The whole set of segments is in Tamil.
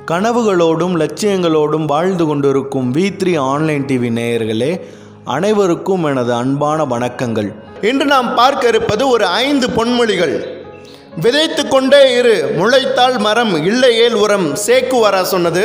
கனவுகளோடும் லட்சியங்களோடும் வாழ்ந்து கொண்டிருக்கும் வி த்ரீ ஆன்லைன் டிவி நேயர்களே அனைவருக்கும் எனது அன்பான வணக்கங்கள் இன்று நாம் பார்க்க இருப்பது ஒரு ஐந்து பொன்மொழிகள் விதைத்து கொண்டே இரு முளைத்தால் மரம் இல்லையேல் உரம் சேக்குவாரா சொன்னது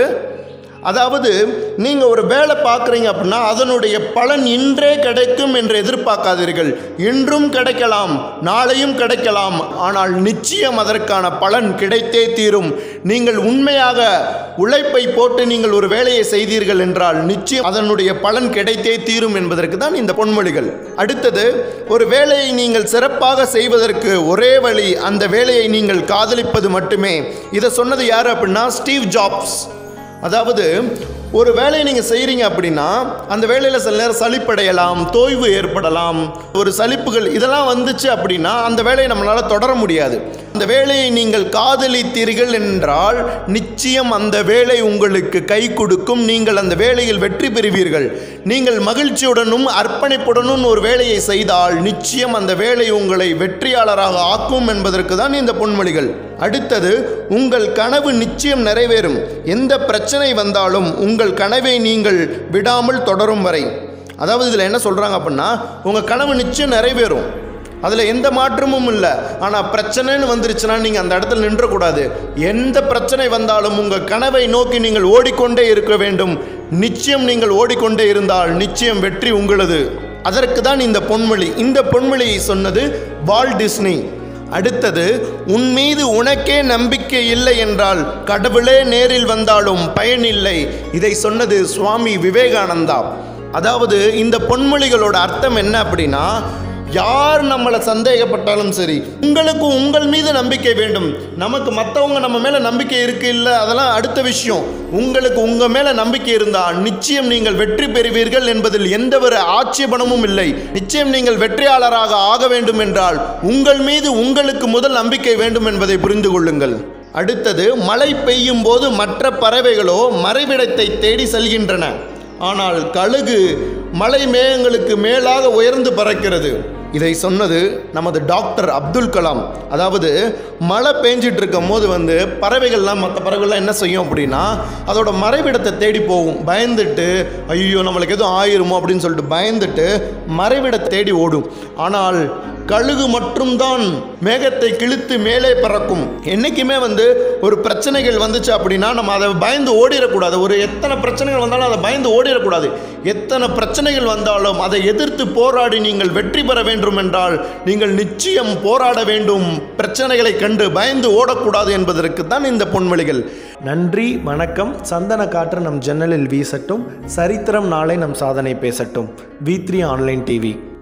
அதாவது நீங்கள் ஒரு வேலை பார்க்குறீங்க அப்படின்னா அதனுடைய பலன் இன்றே கிடைக்கும் என்று எதிர்பார்க்காதீர்கள் இன்றும் கிடைக்கலாம் நாளையும் கிடைக்கலாம் ஆனால் நிச்சயம் அதற்கான பலன் கிடைத்தே தீரும் நீங்கள் உண்மையாக உழைப்பை போட்டு நீங்கள் ஒரு வேலையை செய்தீர்கள் என்றால் நிச்சயம் அதனுடைய பலன் கிடைத்தே தீரும் என்பதற்கு தான் இந்த பொன்மொழிகள் அடுத்தது ஒரு வேலையை நீங்கள் சிறப்பாக செய்வதற்கு ஒரே வழி அந்த வேலையை நீங்கள் காதலிப்பது மட்டுமே இதை சொன்னது யார் அப்படின்னா ஸ்டீவ் ஜாப்ஸ் அதாவது ஒரு வேலையை நீங்கள் செய்கிறீங்க அப்படின்னா அந்த வேலையில் சில நேரம் சலிப்படையலாம் தோய்வு ஏற்படலாம் ஒரு சலிப்புகள் இதெல்லாம் வந்துச்சு அப்படின்னா அந்த வேலையை நம்மளால் தொடர முடியாது அந்த வேலையை நீங்கள் காதலித்தீர்கள் என்றால் நிச்சயம் அந்த வேலை உங்களுக்கு கை கொடுக்கும் நீங்கள் அந்த வேலையில் வெற்றி பெறுவீர்கள் நீங்கள் மகிழ்ச்சியுடனும் அர்ப்பணிப்புடனும் ஒரு வேலையை செய்தால் நிச்சயம் அந்த வேலை உங்களை வெற்றியாளராக ஆக்கும் என்பதற்கு தான் இந்த பொன்மொழிகள் அடுத்தது உங்கள் கனவு நிச்சயம் நிறைவேறும் எந்த பிரச்சனை வந்தாலும் உங்கள் கனவை நீங்கள் விடாமல் தொடரும் வரை அதாவது இதில் என்ன சொல்கிறாங்க அப்படின்னா உங்கள் கனவு நிச்சயம் நிறைவேறும் அதில் எந்த மாற்றமும் இல்லை ஆனால் பிரச்சனைன்னு வந்துருச்சுன்னா நீங்கள் அந்த இடத்துல நின்றக்கூடாது எந்த பிரச்சனை வந்தாலும் உங்கள் கனவை நோக்கி நீங்கள் ஓடிக்கொண்டே இருக்க வேண்டும் நிச்சயம் நீங்கள் ஓடிக்கொண்டே இருந்தால் நிச்சயம் வெற்றி உங்களது அதற்கு தான் இந்த பொன்மொழி இந்த பொன்மொழியை சொன்னது வால் டிஸ்னி அடுத்தது உன் மீது உனக்கே நம்பிக்கை இல்லை என்றால் கடவுளே நேரில் வந்தாலும் பயனில்லை இதை சொன்னது சுவாமி விவேகானந்தா அதாவது இந்த பொன்மொழிகளோட அர்த்தம் என்ன அப்படின்னா யார் நம்மளை சந்தேகப்பட்டாலும் சரி உங்களுக்கு உங்கள் மீது நம்பிக்கை வேண்டும் நமக்கு மற்றவங்க நம்ம மேலே நம்பிக்கை இருக்கு இல்லை அதெல்லாம் அடுத்த விஷயம் உங்களுக்கு உங்கள் மேலே நம்பிக்கை இருந்தால் நிச்சயம் நீங்கள் வெற்றி பெறுவீர்கள் என்பதில் எந்த ஒரு ஆட்சேபனமும் இல்லை நிச்சயம் நீங்கள் வெற்றியாளராக ஆக வேண்டும் என்றால் உங்கள் மீது உங்களுக்கு முதல் நம்பிக்கை வேண்டும் என்பதை புரிந்து கொள்ளுங்கள் அடுத்தது மழை பெய்யும் போது மற்ற பறவைகளோ மறைவிடத்தை தேடி செல்கின்றன ஆனால் கழுகு மலை மேகங்களுக்கு மேலாக உயர்ந்து பறக்கிறது இதை சொன்னது நமது டாக்டர் அப்துல் கலாம் அதாவது மழை பெஞ்சிட்டு இருக்கும் போது வந்து பறவைகள்லாம் மற்ற பறவைகள்லாம் என்ன செய்யும் அப்படின்னா அதோட மறைவிடத்தை தேடி போகும் பயந்துட்டு ஐயோ நம்மளுக்கு எதுவும் ஆயிருமோ அப்படின்னு சொல்லிட்டு பயந்துட்டு மறைவிடத்தை தேடி ஓடும் ஆனால் கழுகு மட்டும்தான் மேகத்தை கிழித்து மேலே பறக்கும் என்றைக்குமே வந்து ஒரு பிரச்சனைகள் வந்துச்சு அப்படின்னா நம்ம அதை பயந்து ஓடிடக்கூடாது ஒரு எத்தனை பிரச்சனைகள் வந்தாலும் அதை பயந்து ஓடிடக்கூடாது எத்தனை பிரச்சனைகள் வந்தாலும் அதை எதிர்த்து போராடி நீங்கள் வெற்றி பெற வேண்டும் என்றால் நீங்கள் நிச்சயம் போராட வேண்டும் பிரச்சனைகளை கண்டு பயந்து ஓடக்கூடாது என்பதற்கு தான் இந்த பொன்மொழிகள் நன்றி வணக்கம் சந்தன காற்று நம் ஜன்னலில் வீசட்டும் சரித்திரம் நாளை நம் சாதனை பேசட்டும் வி த்ரீ ஆன்லைன் டிவி